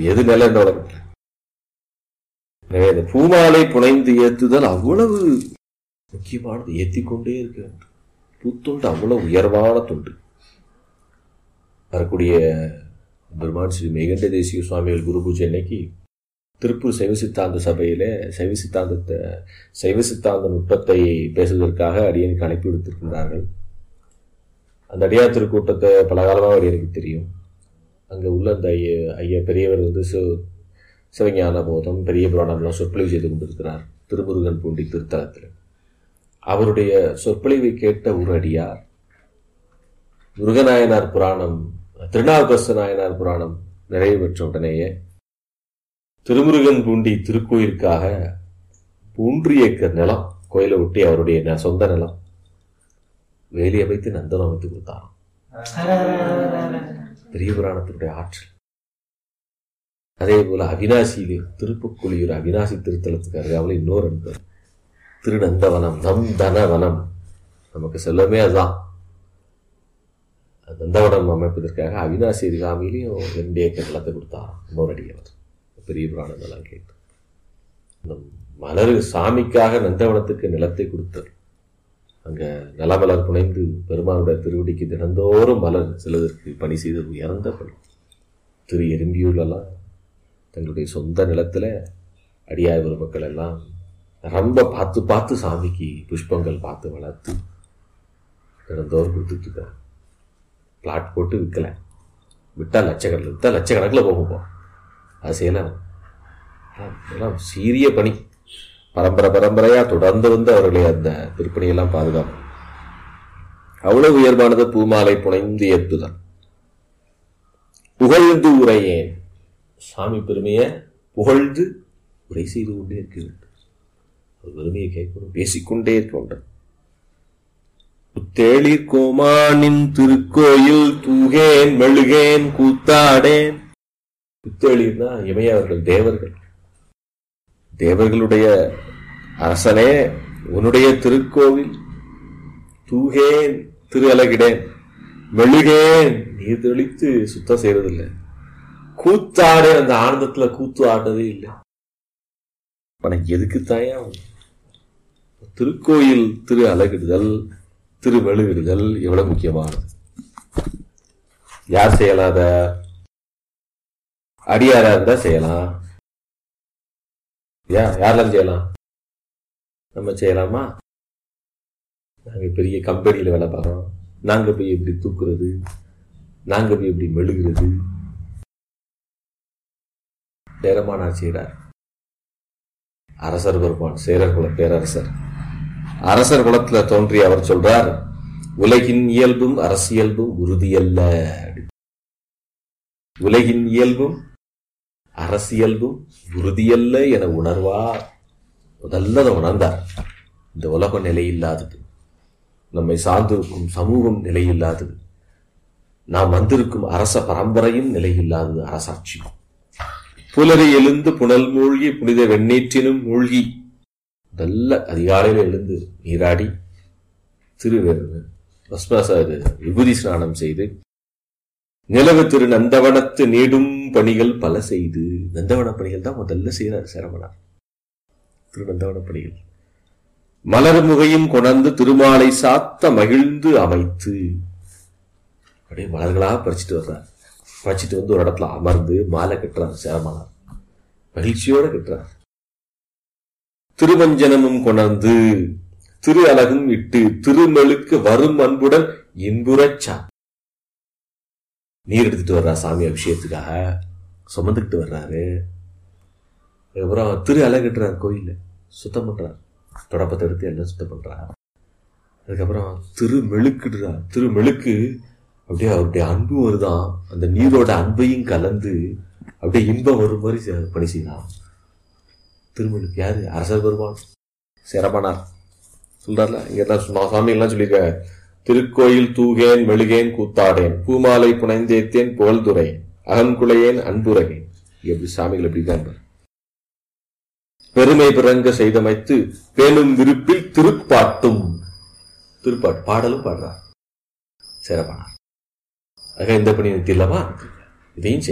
எது நிலை இந்த உலகத்துல எனவே இந்த பூமாலை புனைந்து ஏத்துதல் அவ்வளவு முக்கியமானது ஏத்திக்கொண்டே இருக்க வேண்டும் பூத்தொண்டு அவ்வளவு உயர்வான தொண்டு வரக்கூடிய பெருமான் ஸ்ரீ மேகண்ட தேசிய சுவாமிகள் குரு பூஜை அன்னைக்கு திருப்பூர் சைவ சித்தாந்த சபையில சைவ சித்தாந்தத்தை சைவ சித்தாந்த நுட்பத்தை பேசுவதற்காக அடியனுக்கு அழைப்பு விடுத்திருக்கின்றார்கள் அந்த அடியார் திருக்கூட்டத்தை பல காலமாக அடியனுக்கு தெரியும் அங்கே உள்ள அந்த ஐய ஐயா பெரியவர் வந்து சிவ சிவஞான போதம் பெரிய புராணம்லாம் சொற்பொழிவு செய்து கொண்டிருக்கிறார் திருமுருகன் பூண்டி திருத்தலத்தில் அவருடைய சொற்பொழிவை கேட்ட ஒரு அடியார் முருகநாயனார் புராணம் திருநாவுக்கரசு நாயனார் புராணம் நிறைவு பெற்ற உடனேயே திருமுருகன் பூண்டி திருக்கோயிலுக்காக மூன்று ஏக்கர் நிலம் கோயிலை ஒட்டி அவருடைய ந- சொந்த நிலம் வேலி அமைத்து நந்தனம் அமைத்து கொடுத்தாராம் பெரிய புராணத்தினுடைய ஆற்றல் அதே போல அவினாசியிலே திருப்புக்குழியூர் அவினாசி திருத்தலத்துக்கு அருகாமல் இன்னொரு அன்பர் திருநந்தவனம் நம் தனவனம் நமக்கு செல்லமே அதுதான் நந்தவனம் அமைப்பதற்காக அவினாசி அருகாமையிலையும் ரெண்டு ஏக்கர் நிலத்தை கொடுத்தாராம் இன்னொரு அடியவர் பெரிய புராணம் எல்லாம் கேட்டு இந்த மலர் சாமிக்காக நந்தவனத்துக்கு நிலத்தை கொடுத்தார் அங்க நிலமலர் புனைந்து பெருமானுடைய திருவடிக்கு தினந்தோறும் மலர் செல்வதற்கு பணி செய்து உயர்ந்த பணி திரு எறும்பியூர்லலாம் தங்களுடைய சொந்த நிலத்துல அடியார் பெருமக்கள் எல்லாம் ரொம்ப பார்த்து பார்த்து சாமிக்கு புஷ்பங்கள் பார்த்து வளர்த்து தினந்தோறும் கொடுத்துட்டு இருக்காங்க பிளாட் போட்டு விற்கல விட்டா லட்சக்கணக்கில் விற்றா லட்சக்கணக்கில் போகும் அது செய்யலாம் எல்லாம் சீரிய பணி பரம்பரை பரம்பரையா தொடர்ந்து வந்து அவர்களை அந்த திருப்பணியெல்லாம் பாதுகாப்பு அவ்வளவு உயர்வானது பூமாலை புனைந்து ஏத்துதல் புகழ்ந்து உரையேன் சாமி பெருமையை புகழ்ந்து உரை செய்து கொண்டே இருக்க வேண்டும் அவர் பெருமையை கேட்கணும் பேசிக்கொண்டே இருக்க வேண்டும் புத்தேளிர் கோமானின் திருக்கோயில் தூகேன் மெழுகேன் கூத்தாடேன் புத்தேளிர்னா இமையவர்கள் தேவர்கள் தேவர்களுடைய அரசனே உன்னுடைய திருக்கோவில் தூகேன் திரு அலகிடேன் மெழுகேன் நீர் தெளித்து சுத்தம் செய்யறதில்லை கூத்தாடு அந்த ஆனந்தத்துல கூத்து ஆடுறதே இல்லை உனக்கு எதுக்கு தாயா திருக்கோயில் திரு அலகிடுதல் திரு மெழுகிடுதல் எவ்வளவு முக்கியமானது யார் செய்யலாம் அத அடியாரா இருந்தா செய்யலாம் யா யாரெல்லாம் செய்யலாம் நம்ம செய்யலாமா நாங்க பெரிய கம்பெனியில வேலை பார்க்கறோம் நாங்க போய் எப்படி தூக்குறது நாங்க போய் எப்படி மெழுகிறது சேரமானார் செய்கிறார் அரசர் பெருமான் சேரர் குல பேரரசர் அரசர் குலத்துல தோன்றிய அவர் சொல்றார் உலகின் இயல்பும் அரசியல்பும் உறுதியல்ல உலகின் இயல்பும் அரசியல்பும் உறுதியல்ல என உணர்வார் முதல்ல அதை உணர்ந்தார் இந்த உலகம் நிலையில்லாதது நம்மை சார்ந்திருக்கும் சமூகம் நிலையில்லாதது நாம் வந்திருக்கும் அரச பரம்பரையும் நிலையில்லாதது அரசாட்சி புலரி எழுந்து புனல் மூழ்கி புனித வெண்ணீற்றினும் மூழ்கி நல்ல அதிகாலையில் எழுந்து நீராடி திரு பஸ்மச விபூதி ஸ்நானம் செய்து நிலவு திரு நந்தவனத்து நீடும் பணிகள் பல செய்து நந்தவன பணிகள் தான் முதல்ல செய்யறார் சேரமனார் திரு நந்தவன பணிகள் மலர் முகையும் கொணர்ந்து திருமாலை சாத்த மகிழ்ந்து அமைத்து அப்படியே மலர்களா பறிச்சுட்டு வர்றார் பறிச்சுட்டு வந்து ஒரு இடத்துல அமர்ந்து மாலை கட்டுறார் சேரமனார் மகிழ்ச்சியோட கட்டுறார் திருவஞ்சனமும் கொணர்ந்து திரு அலகும் இட்டு திருமெழுக்கு வரும் அன்புடன் இன்புறச்சா நீர் எடுத்துட்டு வர்றா சாமி அபிஷேகத்துக்காக சுமந்துக்கிட்டு வர்றாரு அதுக்கப்புறம் திரு அலகட்டுறார் கோயில்ல சுத்தம் பண்றார் தொடப்பத்தை எடுத்து எல்லாம் சுத்தம் பண்றார் அதுக்கப்புறம் திரு மெழுக்குடுறார் திரு மெழுக்கு அப்படியே அவருடைய அன்பு வருதான் அந்த நீரோட அன்பையும் கலந்து அப்படியே இன்பம் வரும் மாதிரி செ- பணி செய்யலாம் திருமெழுக்கு யாரு அரசர் பெருமான் சிரமணார் சொல்றாருல இங்க எல்லாம் சும்மா சாமி எல்லாம் சொல்லியிருக்காங்க திருக்கோயில் தூகேன் மெழுகேன் கூத்தாடேன் பூமாலை புனைந்தேத்தேன் புகழ்துரையேன் அகங்குலையேன் அன்புரையேன் எப்படி சாமிகள் எப்படி இருக்காங்க பெருமை பிறங்க செய்தமைத்து பேணும் விருப்பில் திருப்பாட்டும் திருப்பாட்டு பாடலும் பாடுறார் சிறப்பானார் ஆக இந்த பணி நிறுத்திடலாமா இதையும் செய்ய